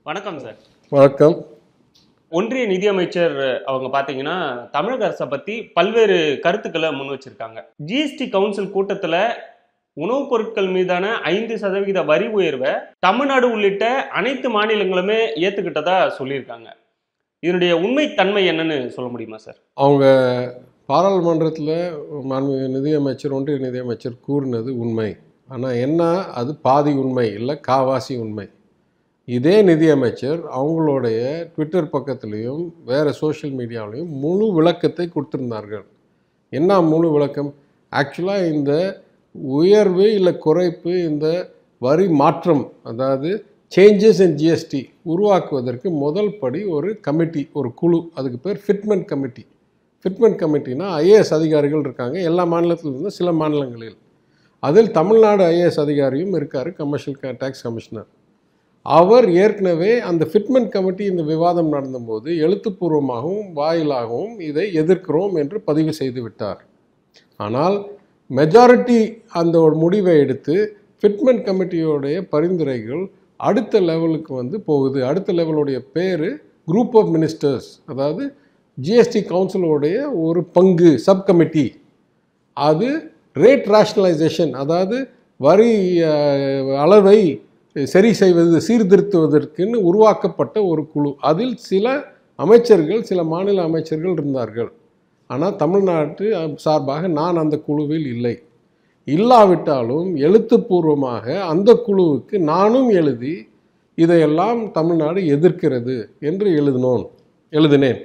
வணக்கம் சார் வணக்கம் ஒன்றிய நிதியமைச்சர் அவங்க பார்த்தீங்கன்னா தமிழக அரசை பற்றி பல்வேறு கருத்துக்களை முன் வச்சிருக்காங்க ஜிஎஸ்டி கவுன்சில் கூட்டத்தில் உணவுப் பொருட்கள் மீதான ஐந்து சதவிகித வரி உயர்வை தமிழ்நாடு உள்ளிட்ட அனைத்து மாநிலங்களுமே ஏற்றுக்கிட்டதா சொல்லியிருக்காங்க இதனுடைய உண்மைத்தன்மை என்னன்னு சொல்ல முடியுமா சார் அவங்க பாராளுமன்றத்தில் மாண்புமிகு நிதியமைச்சர் ஒன்றிய நிதியமைச்சர் கூறினது உண்மை ஆனால் என்ன அது பாதி உண்மை இல்லை காவாசி உண்மை இதே நிதியமைச்சர் அவங்களுடைய ட்விட்டர் பக்கத்துலேயும் வேறு சோஷியல் மீடியாவிலையும் முழு விளக்கத்தை கொடுத்திருந்தார்கள் என்ன முழு விளக்கம் ஆக்சுவலாக இந்த உயர்வு இல்லை குறைப்பு இந்த வரி மாற்றம் அதாவது சேஞ்சஸ் இன் ஜிஎஸ்டி உருவாக்குவதற்கு முதல் படி ஒரு கமிட்டி ஒரு குழு அதுக்கு பேர் ஃபிட்மெண்ட் கமிட்டி ஃபிட்மெண்ட் கமிட்டினா ஐஏஎஸ் அதிகாரிகள் இருக்காங்க எல்லா மாநிலத்திலிருந்து சில மாநிலங்களில் அதில் தமிழ்நாடு ஐஏஎஸ் அதிகாரியும் இருக்கார் கமர்ஷியல் டேக்ஸ் கமிஷனர் அவர் ஏற்கனவே அந்த ஃபிட்மெண்ட் கமிட்டி இந்த விவாதம் நடந்தபோது எழுத்துப்பூர்வமாகவும் வாயிலாகவும் இதை எதிர்க்கிறோம் என்று பதிவு செய்து விட்டார் ஆனால் மெஜாரிட்டி அந்த ஒரு முடிவை எடுத்து ஃபிட்மெண்ட் கமிட்டியோடைய பரிந்துரைகள் அடுத்த லெவலுக்கு வந்து போகுது அடுத்த லெவலுடைய பேர் குரூப் ஆஃப் மினிஸ்டர்ஸ் அதாவது ஜிஎஸ்டி கவுன்சிலோடைய ஒரு பங்கு சப் கமிட்டி அது ரேட் ரேஷனலைசேஷன் அதாவது வரி அஹ், அளவை சரி செய்வது சீர்திருத்துவதற்குன்னு உருவாக்கப்பட்ட ஒரு குழு அதில் சில அமைச்சர்கள் சில மாநில அமைச்சர்கள் இருந்தார்கள் ஆனால் தமிழ்நாட்டு அஹ், சார்பாக நான் அந்த குழுவில் இல்லை இல்லாவிட்டாலும் எழுத்துப்பூர்வமாக அந்த குழுவுக்கு நானும் எழுதி இதையெல்லாம் தமிழ்நாடு எதிர்க்கிறது என்று எழுதினோன் எழுதினேன்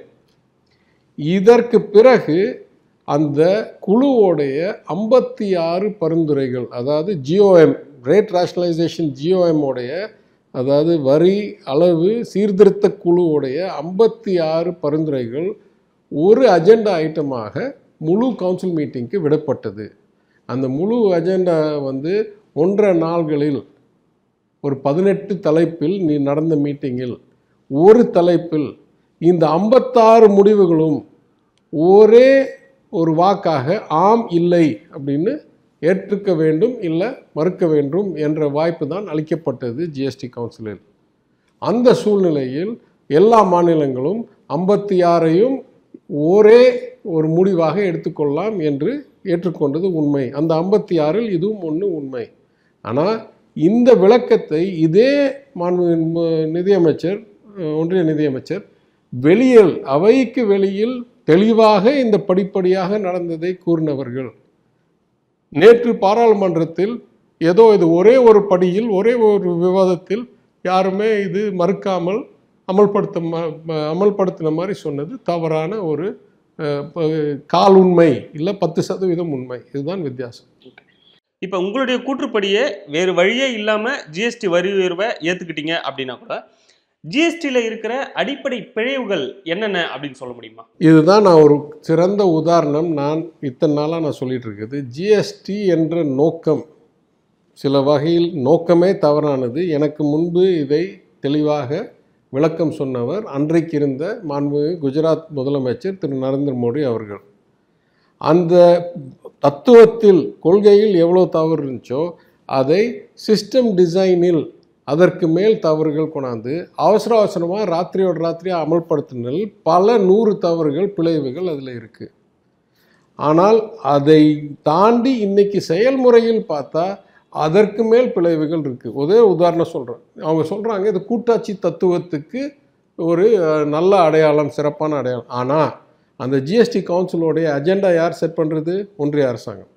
இதற்கு பிறகு அந்த குழுவோடைய ஐம்பத்தி ஆறு பரிந்துரைகள் அதாவது ஜிஓஎம் ரேட் ரேஷனலைசேஷன் ஜிஓஎம் உடைய அதாவது வரி அளவு சீர்திருத்த குழுவுடைய ஐம்பத்தி ஆறு பரிந்துரைகள் ஒரு அஜெண்டா ஐட்டமாக முழு கவுன்சில் மீட்டிங்க்கு விடப்பட்டது அந்த முழு அஜெண்டா வந்து ஒன்றரை நாள்களில் ஒரு பதினெட்டு தலைப்பில் நீ நடந்த மீட்டிங்கில் ஒரு தலைப்பில் இந்த ஐம்பத்தாறு முடிவுகளும் ஒரே ஒரு வாக்காக ஆம் இல்லை அப்படின்னு ஏற்றுக்க வேண்டும் இல்லை மறுக்க வேண்டும் என்ற வாய்ப்பு தான் அளிக்கப்பட்டது ஜிஎஸ்டி கவுன்சிலில் அந்த சூழ்நிலையில் எல்லா மாநிலங்களும் ஐம்பத்தி ஆறையும் ஒரே ஒரு முடிவாக எடுத்துக்கொள்ளலாம் என்று ஏற்றுக்கொண்டது உண்மை அந்த ஐம்பத்தி ஆறில் இதுவும் ஒன்று உண்மை ஆனால் இந்த விளக்கத்தை இதே மாண்பு ம- நிதியமைச்சர் அஹ், ஒன்றிய நிதியமைச்சர் வெளியில் அவைக்கு வெளியில் தெளிவாக இந்த படிப்படியாக நடந்ததை கூறினவர்கள் நேற்று பாராளுமன்றத்தில் ஏதோ இது ஒரே ஒரு படியில் ஒரே ஒரு விவாதத்தில் யாருமே இது மறுக்காமல் அமல்படுத்த ம- ம- அமல்படுத்தின மாதிரி சொன்னது தவறான ஒரு அஹ், ப- கால் உண்மை இல்லை பத்து சதவீதம் உண்மை இதுதான் வித்தியாசம் இப்போ உங்களுடைய கூற்றுப்படியே வேறு வழியே இல்லாமல் ஜிஎஸ்டி வரி உயர்வை ஏற்றுக்கிட்டீங்க அப்படின்னா கூட ஜிஎஸ்டியில் இருக்கிற அடிப்படை பிழைவுகள் என்னென்ன அப்படின்னு சொல்ல முடியுமா இதுதான் நான் ஒரு சிறந்த உதாரணம் நான் இத்தனை நாளாக நான் சொல்லிட்டு இருக்குது ஜிஎஸ்டி என்ற நோக்கம் சில வகையில் நோக்கமே தவறானது எனக்கு முன்பு இதை தெளிவாக விளக்கம் சொன்னவர் அன்றைக்கு இருந்த மாண்புமிகு குஜராத் முதலமைச்சர் திரு நரேந்திர மோடி அவர்கள் அந்த தத்துவத்தில் கொள்கையில் எவ்வளோ தவறு இருந்துச்சோ அதை சிஸ்டம் டிசைனில் அதற்கு மேல் தவறுகள் கொண்டாந்து அவசர அவசரமாக ராத்திரியோட ராத்திரியாக அமல்படுத்தினில் பல நூறு தவறுகள் பிழைவுகள் அதில் இருக்குது ஆனால் அதை தாண்டி இன்னைக்கு செயல்முறையில் பார்த்தா அதற்கு மேல் பிழைவுகள் இருக்குது ஒரே உதாரணம் சொல்கிறேன் அவங்க சொல்கிறாங்க இது கூட்டாட்சி தத்துவத்துக்கு ஒரு அஹ், நல்ல அடையாளம் சிறப்பான அடையாளம் ஆனால் அந்த ஜிஎஸ்டி கவுன்சிலோடைய அஜெண்டா யார் செட் பண்ணுறது ஒன்றிய அரசாங்கம்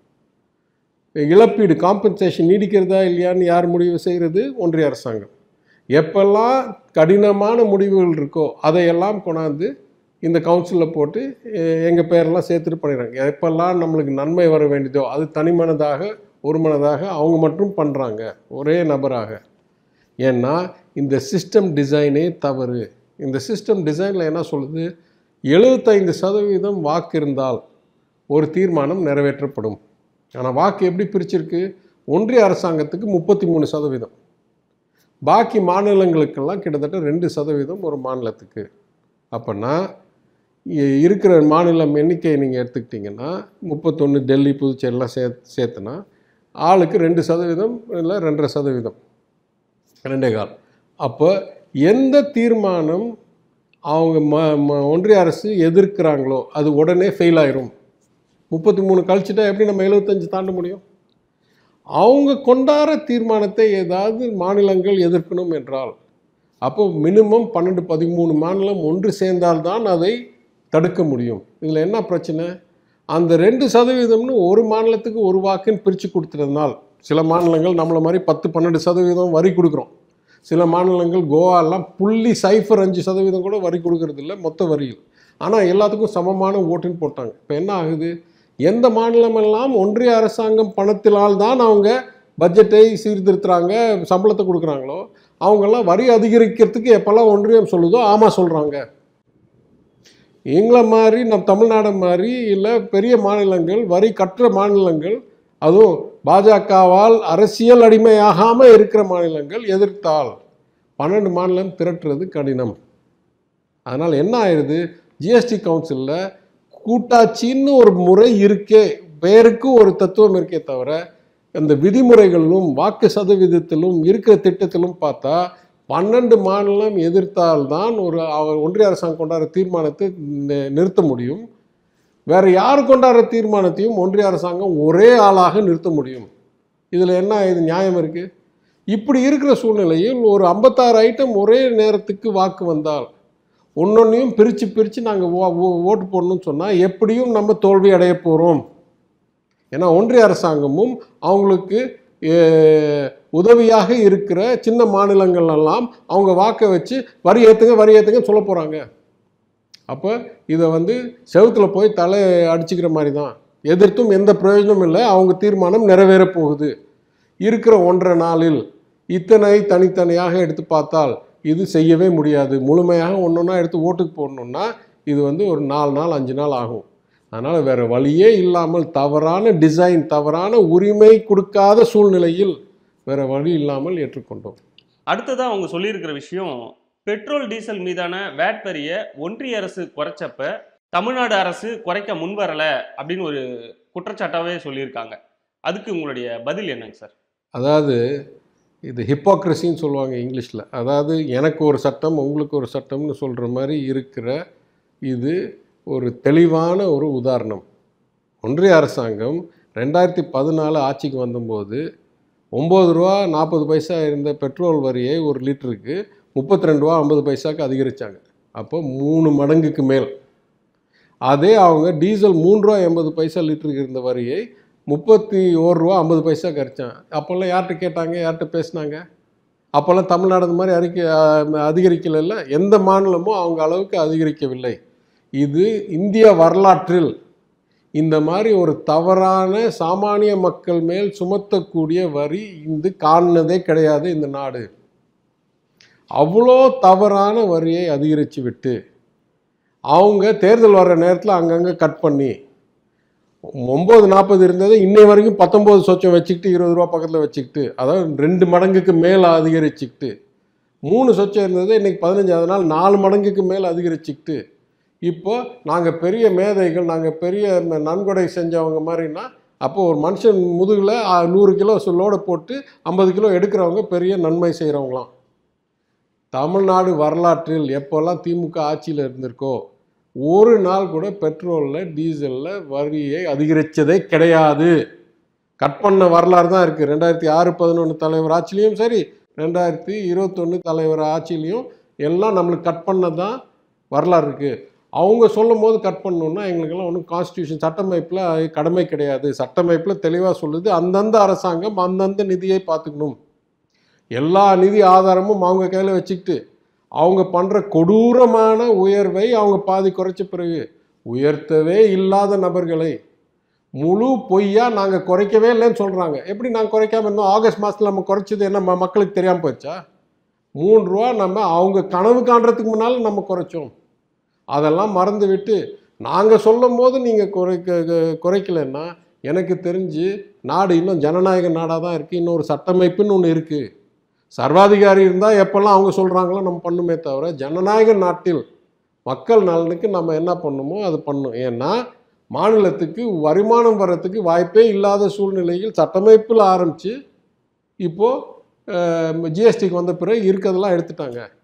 இழப்பீடு காம்பன்சேஷன் நீடிக்கிறதா இல்லையான்னு யார் முடிவு செய்கிறது ஒன்றிய அரசாங்கம் எப்பெல்லாம் கடினமான முடிவுகள் இருக்கோ அதையெல்லாம் கொண்டாந்து இந்த கவுன்சிலில் போட்டு எங்கள் பேரெல்லாம் சேர்த்துட்டு பண்ணிடுறாங்க எப்பெல்லாம் நம்மளுக்கு நன்மை வர வேண்டியதோ அது தனிமனதாக ஒரு மனதாக அவங்க மட்டும் பண்ணுறாங்க ஒரே நபராக ஏன்னா இந்த சிஸ்டம் டிசைனே தவறு இந்த சிஸ்டம் டிசைனில் என்ன சொல்லுது எழுபத்தைந்து சதவீதம் வாக்கு இருந்தால் ஒரு தீர்மானம் நிறைவேற்றப்படும் ஆனால் வாக்கு எப்படி பிரிச்சிருக்கு ஒன்றிய அரசாங்கத்துக்கு முப்பத்தி மூணு சதவீதம் பாக்கி மாநிலங்களுக்கெல்லாம் கிட்டத்தட்ட ரெண்டு சதவீதம் ஒரு மாநிலத்துக்கு அப்போனா இ- இருக்கிற மாநிலம் எண்ணிக்கையை நீங்கள் எடுத்துக்கிட்டிங்கன்னா முப்பத்தொன்று டெல்லி புதுச்சேரிலாம் சே சேர்த்துனா ஆளுக்கு ரெண்டு சதவீதம் இல்லை ரெண்டரை சதவீதம் ரெண்டே கால் அப்போ எந்த தீர்மானம் அவங்க ம ம- ஒன்றிய அரசு எதிர்க்கிறாங்களோ அது உடனே ஃபெயில் ஆயிரும் முப்பத்தி மூணு கழிச்சுட்டா எப்படி நம்ம எழுபத்தஞ்சு தாண்ட முடியும் அவங்க கொண்டாட தீர்மானத்தை ஏதாவது மாநிலங்கள் எதிர்க்கணும் என்றால் அப்போ மினிமம் பன்னெண்டு பதிமூணு மாநிலம் ஒன்று சேர்ந்தால்தான் அதை தடுக்க முடியும் இதில் என்ன பிரச்சனை அந்த ரெண்டு சதவீதம்னு ஒரு மாநிலத்துக்கு ஒரு வாக்குன்னு பிரித்து கொடுத்துறதுனால் சில மாநிலங்கள் நம்மளை மாதிரி பத்து பன்னெண்டு சதவீதம் வரி கொடுக்குறோம் சில மாநிலங்கள் கோவாலாம் புள்ளி சைஃபர் அஞ்சு சதவீதம் கூட வரி கொடுக்கறது இல்ல மொத்த வரியில் ஆனால் எல்லாத்துக்கும் சமமான ஓட்டுன்னு போட்டாங்க இப்போ என்ன ஆகுது எந்த மாநிலமெல்லாம் ஒன்றிய அரசாங்கம் பணத்தினால் தான் அவங்க பட்ஜெட்டை சீர்திருத்துறாங்க சம்பளத்தை கொடுக்குறாங்களோ அவங்கெல்லாம் வரி அதிகரிக்கிறதுக்கு எப்போல்லாம் ஒன்றியம் சொல்லுதோ ஆமாம் சொல்கிறாங்க எங்களை மாதிரி நம் தமிழ்நாடு மாதிரி இல்லை பெரிய மாநிலங்கள் வரி கற்ற மாநிலங்கள் அதுவும் பாஜகவால் அரசியல் அடிமையாகாமல் இருக்கிற மாநிலங்கள் எதிர்த்தால் பன்னெண்டு மாநிலம் திரட்டுறது கடினம் அதனால் என்ன ஆயிடுது ஜிஎஸ்டி கவுன்சிலில் கூட்டாட்சின்னு ஒரு முறை இருக்கே பேருக்கு ஒரு தத்துவம் இருக்கே தவிர அந்த விதிமுறைகளிலும் வாக்கு சதவீதத்திலும் இருக்கிற திட்டத்திலும் பார்த்தா பன்னெண்டு மாநிலம் எதிர்த்தால்தான் ஒரு அவ- ஒன்றிய அரசாங்கம் கொண்டாடுற தீர்மானத்தை நி- நிறுத்த முடியும் வேற யார் கொண்டாடுற தீர்மானத்தையும் ஒன்றிய அரசாங்கம் ஒரே ஆளாக நிறுத்த முடியும் இதில் என்ன இது நியாயம் இருக்கு இப்படி இருக்கிற சூழ்நிலையில் ஒரு ஐம்பத்தாறு ஐட்டம் ஒரே நேரத்துக்கு வாக்கு வந்தால் ஒன்னொன்னையும் பிரித்து பிரித்து நாங்கள் ஓட்டு போடணும்னு சொன்னால் எப்படியும் நம்ம தோல்வி அடைய போகிறோம் ஏன்னா ஒன்றிய அரசாங்கமும் அவங்களுக்கு அஹ், உதவியாக இருக்கிற சின்ன மாநிலங்கள் எல்லாம் அவங்க வாக்கை வச்சு வரி ஏற்றுங்க வரி ஏற்றுங்க சொல்ல போகிறாங்க அப்போ இதை வந்து செவுத்துல போய் தலை அடிச்சுக்கிற மாதிரி தான் எதிர்த்தும் எந்த பிரயோஜனமும் இல்லை அவங்க தீர்மானம் நிறைவேறப் போகுது இருக்கிற ஒன்றரை நாளில் இத்தனை தனித்தனியாக எடுத்து பார்த்தால் இது செய்யவே முடியாது முழுமையாக ஒன்றொன்னா எடுத்து ஓட்டுக்கு போடணுன்னா இது வந்து ஒரு நாலு நாள் அஞ்சு நாள் ஆகும் அதனால் வேறு வழியே இல்லாமல் தவறான டிசைன் தவறான உரிமை கொடுக்காத சூழ்நிலையில் வேறு வழி இல்லாமல் ஏற்றுக்கொண்டோம் அடுத்ததா அவங்க சொல்லியிருக்கிற விஷயம் பெட்ரோல் டீசல் மீதான வேட் வரியை ஒன்றிய அரசு குறைச்சப்ப தமிழ்நாடு அரசு குறைக்க முன்வரல அப்படின்னு ஒரு குற்றச்சாட்டாவே சொல்லியிருக்காங்க அதுக்கு உங்களுடைய பதில் என்னங்க சார் அதாவது இது ஹிப்போக்ரஸின்னு சொல்லுவாங்க இங்கிலீஷில் அதாவது எனக்கு ஒரு சட்டம் உங்களுக்கு ஒரு சட்டம்னு சொல்கிற மாதிரி இருக்கிற இது ஒரு தெளிவான ஒரு உதாரணம் ஒன்றிய அரசாங்கம் ரெண்டாயிரத்தி பதினாலு ஆட்சிக்கு வந்தபோது ஒம்பது ரூபா நாற்பது பைசா இருந்த பெட்ரோல் வரியை ஒரு லிட்டருக்கு முப்பத்தி ரெண்டு ரூபா ஐம்பது பைசாக்கு அதிகரித்தாங்க அப்போ மூணு மடங்குக்கு மேல் அதே அவங்க டீசல் மூணு ரூபா எண்பது பைசா லிட்டருக்கு இருந்த வரியை முப்பத்தி ஓரு ரூபா ஐம்பது பைசா கரைச்சான் அப்போல்லாம் யார்கிட்ட கேட்டாங்க யார்கிட்ட பேசுனாங்க அப்போல்லாம் தமிழ்நாடு அந்த மாதிரி அறிக்கை அதிகரிக்கலைல்ல எந்த மாநிலமும் அவங்க அளவுக்கு அதிகரிக்கவில்லை இது இந்திய வரலாற்றில் இந்த மாதிரி ஒரு தவறான சாமானிய மக்கள் மேல் சுமத்தக்கூடிய வரி இது காணுனதே கிடையாது இந்த நாடு அவ்வளோ தவறான வரியை அதிகரித்து விட்டு அவங்க தேர்தல் வர்ற நேரத்தில் அங்கங்கே கட் பண்ணி ஒம்பது நாற்பது இருந்தது இன்னை வரைக்கும் பத்தொம்போது சொச்சம் வச்சுக்கிட்டு இருபது ரூபா பக்கத்தில் வச்சுக்கிட்டு அதாவது ரெண்டு மடங்குக்கு மேலே அதிகரிச்சுக்கிட்டு மூணு சொச்சம் இருந்தது இன்னைக்கு பதினஞ்சு அதனால் நாலு மடங்குக்கு மேலே அதிகரிச்சுக்கிட்டு இப்போ நாங்கள் பெரிய மேதைகள் நாங்கள் பெரிய ம- நன்கொடை செஞ்சவங்க மாதிரின்னா அப்போ ஒரு மனுஷன் முதுகில் நூறு கிலோ லோடை போட்டு ஐம்பது கிலோ எடுக்கிறவங்க பெரிய நன்மை செய்கிறவங்களாம் தமிழ்நாடு வரலாற்றில் எப்போல்லாம் திமுக ஆட்சியில் இருந்திருக்கோ ஒரு நாள் கூட பெட்ரோலில் டீசலில் வரியை அதிகரித்ததே கிடையாது கட் பண்ண வரலாறு தான் இருக்குது ரெண்டாயிரத்தி ஆறு பதினொன்று தலைவர் ஆட்சிலையும் சரி ரெண்டாயிரத்தி இருபத்தொன்று தலைவர் ஆட்சிலையும் எல்லாம் நம்மளுக்கு கட் பண்ண தான் வரலாறு இருக்குது அவங்க சொல்லும் போது கட் பண்ணணுன்னா எங்களுக்கெல்லாம் ஒன்றும் கான்ஸ்டியூஷன் சட்டமைப்பில் கடமை கிடையாது சட்டமைப்பில் தெளிவாக சொல்லுது அந்தந்த அரசாங்கம் அந்தந்த நிதியை பார்த்துக்கணும் எல்லா நிதி ஆதாரமும் அவங்க கையில் வச்சுக்கிட்டு அவங்க பண்ணுற கொடூரமான உயர்வை அவங்க பாதி குறைச்ச பிறகு உயர்த்தவே இல்லாத நபர்களை முழு பொய்யா நாங்கள் குறைக்கவே இல்லைன்னு சொல்கிறாங்க எப்படி நாங்கள் குறைக்காம இருந்தோம் ஆகஸ்ட் மாதத்தில் நம்ம குறைச்சது என்ன ம- மக்களுக்கு தெரியாமல் போச்சா மூணு ரூபா நம்ம அவங்க கனவு காண்றதுக்கு முன்னால் நம்ம குறைச்சோம் அதெல்லாம் மறந்து விட்டு நாங்கள் சொல்லும் போது நீங்கள் குறைக்க க- குறைக்கலைன்னா எனக்கு தெரிஞ்சு நாடு இன்னும் ஜனநாயக நாடாக தான் இருக்குது இன்னொரு சட்டமைப்புன்னு ஒன்று இருக்குது சர்வாதிகாரி இருந்தால் எப்போல்லாம் அவங்க சொல்கிறாங்களோ நம்ம பண்ணுமே தவிர ஜனநாயக நாட்டில் மக்கள் நலனுக்கு நம்ம என்ன பண்ணுமோ அது பண்ணும் ஏன்னா மாநிலத்துக்கு வருமானம் வர்றதுக்கு வாய்ப்பே இல்லாத சூழ்நிலையில் சட்டமைப்பில் ஆரம்பித்து இப்போது ஜிஎஸ்டிக்கு வந்த பிறகு இருக்கிறதெல்லாம் எடுத்துட்டாங்க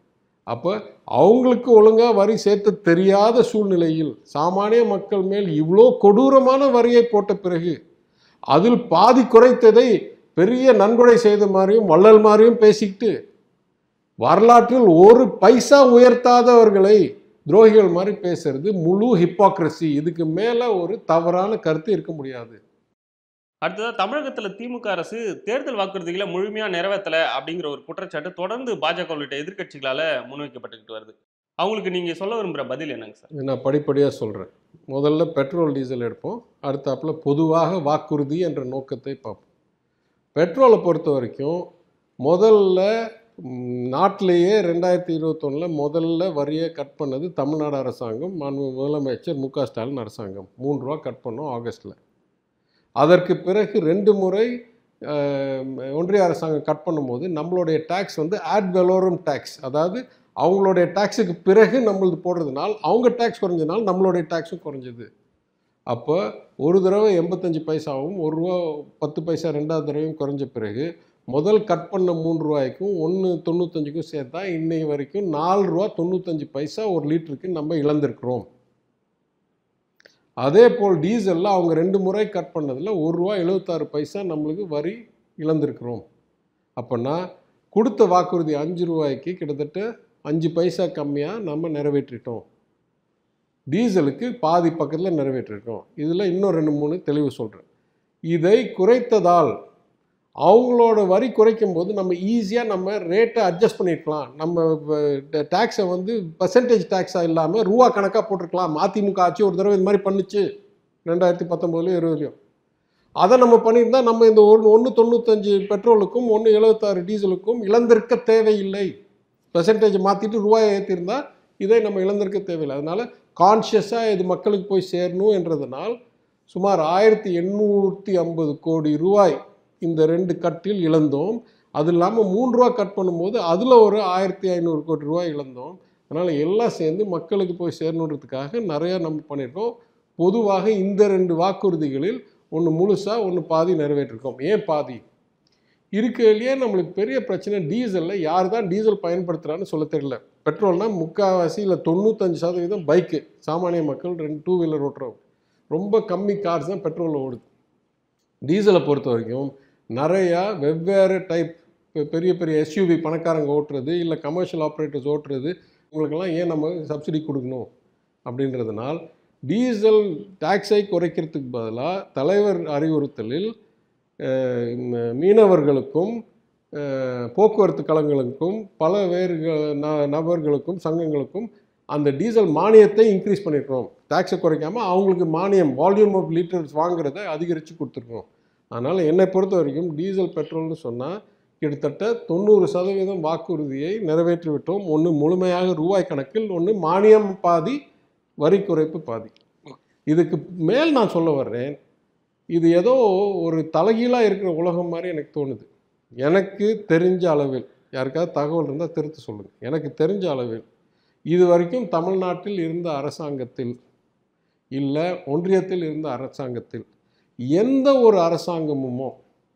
அப்போ அவங்களுக்கு ஒழுங்காக வரி சேர்த்து தெரியாத சூழ்நிலையில் சாமானிய மக்கள் மேல் இவ்வளோ கொடூரமான வரியை போட்ட பிறகு அதில் பாதி குறைத்ததை பெரிய நன்கொடை செய்த மாதிரியும் வள்ளல் மாதிரியும் பேசிக்கிட்டு வரலாற்றில் ஒரு பைசா உயர்த்தாதவர்களை துரோகிகள் மாதிரி பேசுறது முழு ஹிப்பாக்ரசி இதுக்கு மேலே ஒரு தவறான கருத்து இருக்க முடியாது அடுத்ததா தமிழகத்துல திமுக அரசு தேர்தல் வாக்குறுதிகளை முழுமையா நிறைவேற்றல அப்படிங்கிற ஒரு குற்றச்சாட்டு தொடர்ந்து பாஜக உள்ளிட்ட எதிர்க்கட்சிகளால முன்வைக்கப்பட்டுக்கிட்டு வருது அவங்களுக்கு நீங்க சொல்ல விரும்புற பதில் என்னங்க சார் இதை நான் படிப்படியாக சொல்கிறேன் முதல்ல பெட்ரோல் டீசல் எடுப்போம் அடுத்தாப்புல பொதுவாக வாக்குறுதி என்ற நோக்கத்தை பார்ப்போம் பெட்ரோலை பொறுத்த வரைக்கும் முதல்ல ம், நாட்டிலேயே ரெண்டாயிரத்தி இருபத்தொன்னில் முதல்ல வரியை கட் பண்ணது தமிழ்நாடு அரசாங்கம் மாண்பு முதலமைச்சர் மு க ஸ்டாலின் அரசாங்கம் மூணு ரூபா கட் பண்ணோம் ஆகஸ்ட்டில் அதற்கு பிறகு ரெண்டு முறை அஹ், ஒன்றிய அரசாங்கம் கட் பண்ணும்போது நம்மளுடைய டேக்ஸ் வந்து ஆட் வெலோரம் டேக்ஸ் அதாவது அவங்களுடைய டேக்ஸுக்கு பிறகு நம்மளது போடுறதுனால அவங்க டேக்ஸ் குறைஞ்சதுனால நம்மளுடைய டேக்ஸும் குறைஞ்சது அப்போ ஒரு தடவை எண்பத்தஞ்சு பைசாவும் ஒரு ரூபா பத்து பைசா ரெண்டாவது தடவையும் குறைஞ்ச பிறகு முதல் கட் பண்ண மூணு ரூபாய்க்கும் ஒன்று தொண்ணூத்தஞ்சுக்கும் சேர்த்தா இன்னை வரைக்கும் நாலு ரூபா தொண்ணூத்தஞ்சு பைசா ஒரு லிட்டருக்கு நம்ம இழந்திருக்கிறோம் அதே போல் டீசலில் அவங்க ரெண்டு முறை கட் பண்ணதில் ஒரு ரூபா எழுபத்தாறு பைசா நம்மளுக்கு வரி இழந்திருக்கிறோம் அப்போனா கொடுத்த வாக்குறுதி அஞ்சு ரூபாய்க்கு கிட்டத்தட்ட அஞ்சு பைசா கம்மியாக நம்ம நிறைவேற்றிட்டோம் டீசலுக்கு பாதி பக்கத்தில் நிறைவேற்றிருக்கோம் இதில் இன்னும் ரெண்டு மூணு தெளிவு சொல்கிறேன் இதை குறைத்ததால் அவங்களோட வரி குறைக்கும் போது நம்ம ஈஸியாக நம்ம ரேட்டை அட்ஜஸ்ட் பண்ணியிருக்கலாம் நம்ம டேக்ஸை வந்து பர்சன்டேஜ் டேக்ஸாக இல்லாமல் ரூபா கணக்காக போட்டிருக்கலாம் அதிமுக ஆட்சி ஒரு தடவை இது மாதிரி பண்ணுச்சு ரெண்டாயிரத்தி பத்தொம்போதுலையும் இருபதுலையும் அதை நம்ம பண்ணியிருந்தா நம்ம இந்த ஒன்று ஒன்று தொண்ணூத்தஞ்சு பெட்ரோலுக்கும் ஒன்று எழுபத்தாறு டீசலுக்கும் இழந்திருக்க தேவையில்லை பெர்சன்டேஜ் மாற்றிட்டு ரூபாயை ஏற்றிருந்தா இதை நம்ம இழந்திருக்க தேவையில்லை அதனால் கான்ஷியஸாக இது மக்களுக்கு போய் சேரணும் என்றதுனால் சுமார் ஆயிரத்தி எண்ணூற்றி ஐம்பது கோடி ரூபாய் இந்த ரெண்டு கட்டில் இழந்தோம் அது இல்லாமல் மூணு ரூபா கட் பண்ணும்போது அதில் ஒரு ஆயிரத்தி ஐநூறு கோடி ரூபாய் இழந்தோம் அதனால் எல்லாம் சேர்ந்து மக்களுக்கு போய் சேரணுன்றதுக்காக நிறையா நம்ம பண்ணியிருக்கோம் பொதுவாக இந்த ரெண்டு வாக்குறுதிகளில் ஒன்று முழுசாக ஒன்று பாதி நிறைவேற்றிருக்கோம் ஏன் பாதி இருக்கையிலேயே நம்மளுக்கு பெரிய பிரச்சனை டீசலில் யார் தான் டீசல் பயன்படுத்துகிறான்னு சொல்ல தெரியல பெட்ரோல்னா முக்கால்வாசி இல்லை தொண்ணூத்தஞ்சு சதவீதம் பைக்கு சாமானிய மக்கள் ரெண்டு டூ வீலர் ஓட்டுறவங்க ரொம்ப கம்மி கார்ஸ் தான் பெட்ரோலில் ஓடுது டீசலை பொறுத்த வரைக்கும் நிறையா வெவ்வேறு டைப் பெரிய பெரிய எஸ்யூவி பணக்காரங்க ஓட்டுறது இல்லை கமர்ஷியல் ஆப்ரேட்டர்ஸ் ஓட்டுறது உங்களுக்கெல்லாம் ஏன் நம்ம சப்சிடி கொடுக்கணும் அப்படின்றதுனால் டீசல் டாக்ஸை குறைக்கிறதுக்கு பதிலாக தலைவர் அறிவுறுத்தலில் அஹ், ம- மீனவர்களுக்கும் அஹ், போக்குவரத்து கழகங்களுக்கும் பல வேறு ந- நபர்களுக்கும் சங்கங்களுக்கும் அந்த டீசல் மானியத்தை இன்க்ரீஸ் பண்ணியிருக்கிறோம் டேக்ஸை குறைக்காம அவங்களுக்கு மானியம் வால்யூம் ஆஃப் லிட்டர்ஸ் வாங்குறதை அதிகரித்து கொடுத்துருக்கோம் அதனால் என்னை பொறுத்த வரைக்கும் டீசல் பெட்ரோல்னு சொன்னால் கிட்டத்தட்ட தொண்ணூறு சதவீதம் வாக்குறுதியை நிறைவேற்றி விட்டோம் ஒன்று முழுமையாக ரூபாய் கணக்கில் ஒன்று மானியம் பாதி வரி குறைப்பு பாதி இதுக்கு மேல் நான் சொல்ல வர்றேன் இது ஏதோ ஒரு தலைகீழாக இருக்கிற உலகம் மாதிரி எனக்கு தோணுது எனக்கு தெரிஞ்ச அளவில் யாருக்காவது தகவல் இருந்தால் திருத்த சொல்லுங்கள் எனக்கு தெரிஞ்ச அளவில் இது வரைக்கும் தமிழ்நாட்டில் இருந்த அரசாங்கத்தில் இல்லை ஒன்றியத்தில் இருந்த அரசாங்கத்தில் எந்த ஒரு அரசாங்கமுமோ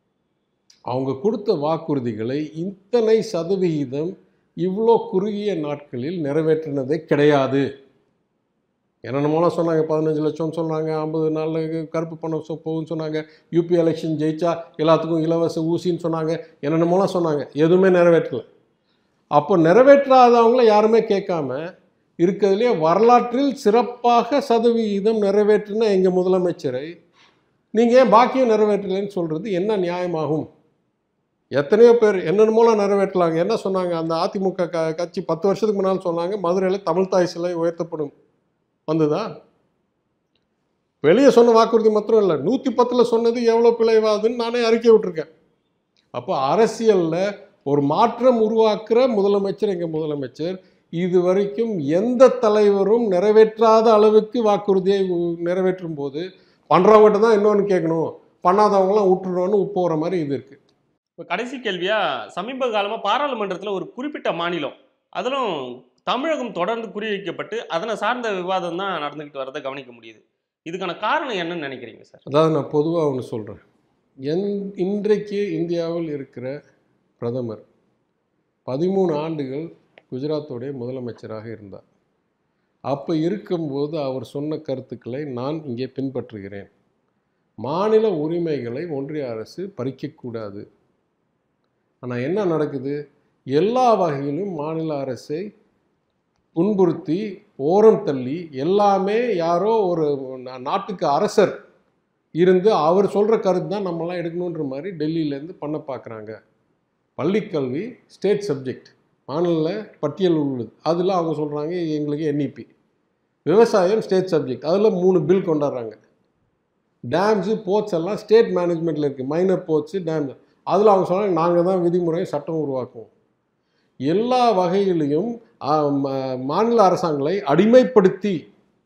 அவங்க கொடுத்த வாக்குறுதிகளை இத்தனை சதவிகிதம் இவ்வளோ குறுகிய நாட்களில் நிறைவேற்றினதே கிடையாது என்னென்னமோலாம் சொன்னாங்க பதினஞ்சு லட்சம்னு சொன்னாங்க ஐம்பது நாளில் கருப்பு பணம் சொ- போகும்னு சொன்னாங்க யூபி எலெக்ஷன் ஜெயிச்சா எல்லாத்துக்கும் இலவச ஊசின்னு சொன்னாங்க என்னென்னமோலாம் சொன்னாங்க எதுவுமே நிறைவேற்றலை அப்போ நிறைவேற்றாதவங்கள யாருமே கேட்காம இருக்கிறதுலே வரலாற்றில் சிறப்பாக சதவிகிதம் நிறைவேற்றின எங்கள் முதலமைச்சரை நீங்கள் ஏன் பாக்கியம் நிறைவேற்றலைன்னு சொல்கிறது என்ன நியாயமாகும் எத்தனையோ பேர் என்னென்னமோலாம் நிறைவேற்றலாங்க என்ன சொன்னாங்க அந்த அதிமுக க கட்சி பத்து வருஷத்துக்கு முன்னால் சொன்னாங்க மதுரையில் தமிழ்தாய் சிலை உயர்த்தப்படும் வந்ததா வெளியே சொன்ன வாக்குறுதி மாத்திரம் இல்லை நூற்றி பத்தில் சொன்னது எவ்வளோ பிழைவாதுன்னு நானே அறிக்கை விட்டுருக்கேன் அப்போ அரசியலில் ஒரு மாற்றம் உருவாக்குற முதலமைச்சர் எங்கள் முதலமைச்சர் இது வரைக்கும் எந்த தலைவரும் நிறைவேற்றாத அளவுக்கு வாக்குறுதியை உ- நிறைவேற்றும் போது பண்ணுறவங்ககிட்ட தான் இன்னொன்று கேட்கணும் பண்ணாதவங்களாம் விட்டுறோன்னு போகிற மாதிரி இது இருக்குது இப்போ கடைசி கேள்வியா சமீப காலமா பாராளுமன்றத்துல ஒரு குறிப்பிட்ட மாநிலம் அதிலும் தமிழகம் தொடர்ந்து குறிவைக்கப்பட்டு அதனை சார்ந்த விவாதம் தான் நடந்துகிட்டு வரதை கவனிக்க முடியுது இதுக்கான காரணம் என்னன்னு நினைக்கிறீங்க சார் அதாவது நான் பொதுவாக ஒன்று சொல்கிறேன் என் இன்றைக்கு இந்தியாவில் இருக்கிற பிரதமர் பதிமூணு ஆண்டுகள் குஜராத்தோடைய முதலமைச்சராக இருந்தார் அப்போ இருக்கும்போது அவர் சொன்ன கருத்துக்களை நான் இங்கே பின்பற்றுகிறேன் மாநில உரிமைகளை ஒன்றிய அரசு பறிக்கக்கூடாது ஆனால் என்ன நடக்குது எல்லா வகையிலும் மாநில அரசை துன்புறுத்தி ஓரம் தள்ளி எல்லாமே யாரோ ஒரு நா- நாட்டுக்கு அரசர் இருந்து அவர் சொல்கிற கருத்து தான் நம்மலாம் எடுக்கணுன்ற மாதிரி டெல்லியிலேருந்து பண்ண பார்க்குறாங்க பள்ளிக்கல்வி ஸ்டேட் சப்ஜெக்ட் மாநில பட்டியல் உள்ளது அதில் அவங்க சொல்கிறாங்க எங்களுக்கு என்இபி விவசாயம் ஸ்டேட் சப்ஜெக்ட் அதில் மூணு பில் கொண்டாடுறாங்க டேம்ஸு போர்ட்ஸ் எல்லாம் ஸ்டேட் மேனேஜ்மெண்ட்டில் இருக்குது மைனர் போர்ட்ஸு டேம் அதில் அவங்க சொல்கிறாங்க நாங்கள் தான் விதிமுறை சட்டம் உருவாக்குவோம் எல்லா வகையிலையும் ஆ, ம- மாநில அரசாங்கங்களை அடிமைப்படுத்தி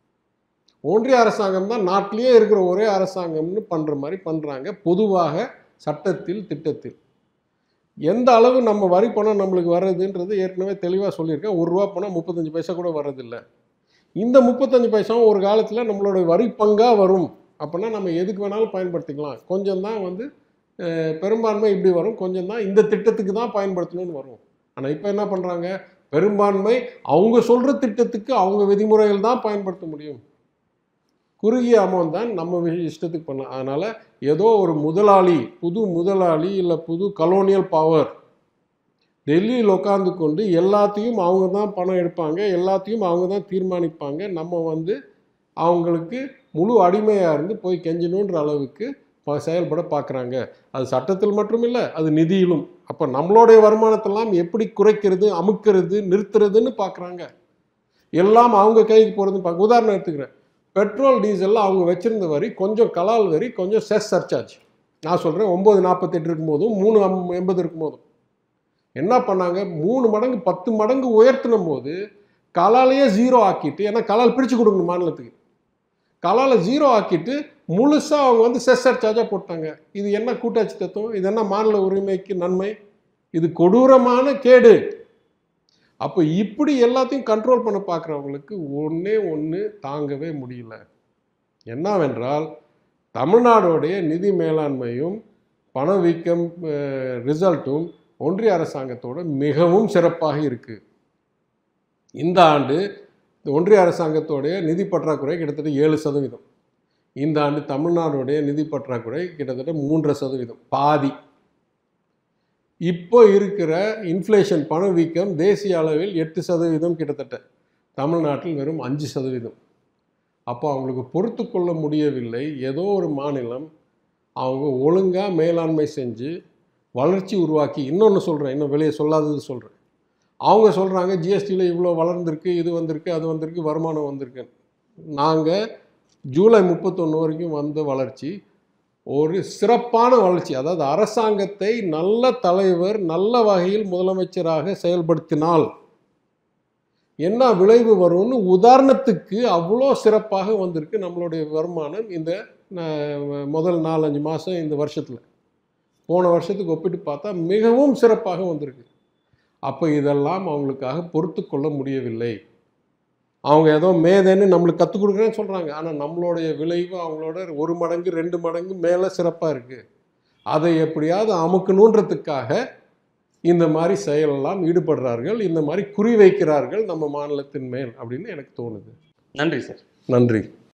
ஒன்றிய அரசாங்கம் தான் நாட்டிலேயே இருக்கிற ஒரே அரசாங்கம்னு பண்ணுற மாதிரி பண்ணுறாங்க பொதுவாக சட்டத்தில் திட்டத்தில் எந்த அளவு நம்ம வரி பணம் நம்மளுக்கு வர்றதுன்றது ஏற்கனவே தெளிவாக சொல்லியிருக்கேன் ஒரு ரூபா பணம் முப்பத்தஞ்சு பைசா கூட வர்றதில்ல இந்த முப்பத்தஞ்சு பைசாவும் ஒரு காலத்தில் நம்மளோட வரி பங்காக வரும் அப்படின்னா நம்ம எதுக்கு வேணாலும் பயன்படுத்திக்கலாம் கொஞ்சம் தான் வந்து அஹ், பெரும்பான்மை இப்படி வரும் கொஞ்சம் தான் இந்த திட்டத்துக்கு தான் பயன்படுத்தணும்னு வரும் ஆனால் இப்போ என்ன பண்ணுறாங்க பெரும்பான்மை அவங்க சொல்கிற திட்டத்துக்கு அவங்க விதிமுறைகள் தான் பயன்படுத்த முடியும் குறுகிய அமௌண்ட் தான் நம்ம வி- இஷ்டத்துக்கு பண்ணலாம் அதனால் ஏதோ ஒரு முதலாளி புது முதலாளி இல்லை புது கலோனியல் பவர் டெல்லியில் உட்காந்து கொண்டு எல்லாத்தையும் அவங்க தான் பணம் எடுப்பாங்க எல்லாத்தையும் அவங்க தான் தீர்மானிப்பாங்க நம்ம வந்து அவங்களுக்கு முழு அடிமையாக இருந்து போய் கெஞ்சணுன்ற அளவுக்கு ப- செயல்பட பார்க்குறாங்க அது சட்டத்தில் மட்டும் இல்லை அது நிதியிலும் அப்போ நம்மளுடைய வருமானத்தெல்லாம் எப்படி குறைக்கிறது அமுக்கிறது நிறுத்துறதுன்னு பார்க்குறாங்க எல்லாம் அவங்க கைக்கு போகிறது பார்க்க உதாரணம் எடுத்துக்கிறேன் பெட்ரோல் டீசலில் அவங்க வச்சிருந்த வரி கொஞ்சம் கலால் வரி கொஞ்சம் செஸ் சர்சார்ஜ் நான் சொல்கிறேன் ஒம்பது நாற்பத்தெட்டு இருக்கும்போதும் மூணு அம்- எண்பது இருக்கும்போதும் என்ன பண்ணாங்க மூணு மடங்கு பத்து மடங்கு உயர்த்தின போது கலாலையே ஜீரோ ஆக்கிட்டு ஏன்னா கலால் பிரித்து கொடுக்கணும் மாநிலத்துக்கு கலாலை ஜீரோ ஆக்கிட்டு முழுசாக அவங்க வந்து செஸ் சர்சார்ஜாக போட்டாங்க இது என்ன கூட்டாட்சி தத்துவம் இது என்ன மாநில உரிமைக்கு நன்மை இது கொடூரமான கேடு அப்போ இப்படி எல்லாத்தையும் கண்ட்ரோல் பண்ண பார்க்குறவங்களுக்கு ஒன்றே ஒன்று தாங்கவே முடியல என்னவென்றால் தமிழ்நாடோடைய நிதி மேலாண்மையும் பணவீக்கம் ரிசல்ட்டும் ஒன்றிய அரசாங்கத்தோட மிகவும் சிறப்பாக இருக்குது இந்த ஆண்டு இந்த ஒன்றிய அரசாங்கத்தோடைய நிதி பற்றாக்குறை கிட்டத்தட்ட ஏழு சதவீதம் இந்த ஆண்டு தமிழ்நாடுடைய நிதி பற்றாக்குறை கிட்டத்தட்ட மூன்றரை சதவீதம் பாதி இப்போ இருக்கிற இன்ஃப்ளேஷன் பணவீக்கம் தேசிய அளவில் எட்டு சதவீதம் கிட்டத்தட்ட தமிழ்நாட்டில் வெறும் அஞ்சு சதவீதம் அப்போ அவங்களுக்கு பொறுத்து கொள்ள முடியவில்லை ஏதோ ஒரு மாநிலம் அவங்க ஒழுங்காக மேலாண்மை செஞ்சு வளர்ச்சி உருவாக்கி இன்னொன்று சொல்கிறேன் இன்னும் வெளியே சொல்லாதது சொல்கிறேன் அவங்க சொல்கிறாங்க ஜிஎஸ்டியில் இவ்வளோ வளர்ந்துருக்கு இது வந்திருக்கு அது வந்திருக்கு வருமானம் வந்திருக்கு நாங்கள் ஜூலை முப்பத்தொன்று வரைக்கும் வந்த வளர்ச்சி ஒரு சிறப்பான வளர்ச்சி அதாவது அரசாங்கத்தை நல்ல தலைவர் நல்ல வகையில் முதலமைச்சராக செயல்படுத்தினால் என்ன விளைவு வரும்னு உதாரணத்துக்கு அவ்வளோ சிறப்பாக வந்திருக்கு நம்மளுடைய வருமானம் இந்த அஹ், முதல் நாலஞ்சு மாதம் இந்த வருஷத்தில் போன வருஷத்துக்கு ஒப்பிட்டு பார்த்தா மிகவும் சிறப்பாக வந்திருக்கு அப்போ இதெல்லாம் அவங்களுக்காக பொறுத்து கொள்ள முடியவில்லை அவங்க ஏதோ மேதைன்னு நம்மளுக்கு கற்றுக் கொடுக்குறேன்னு சொல்கிறாங்க ஆனால் நம்மளுடைய விளைவு அவங்களோட ஒரு மடங்கு ரெண்டு மடங்கு மேலே சிறப்பாக இருக்குது அதை எப்படியாவது அமுக்கணுன்றதுக்காக இந்த மாதிரி செயலெல்லாம் ஈடுபடுறார்கள் இந்த மாதிரி குறி வைக்கிறார்கள் நம்ம மாநிலத்தின் மேல் அப்படின்னு எனக்கு தோணுது நன்றி சார் நன்றி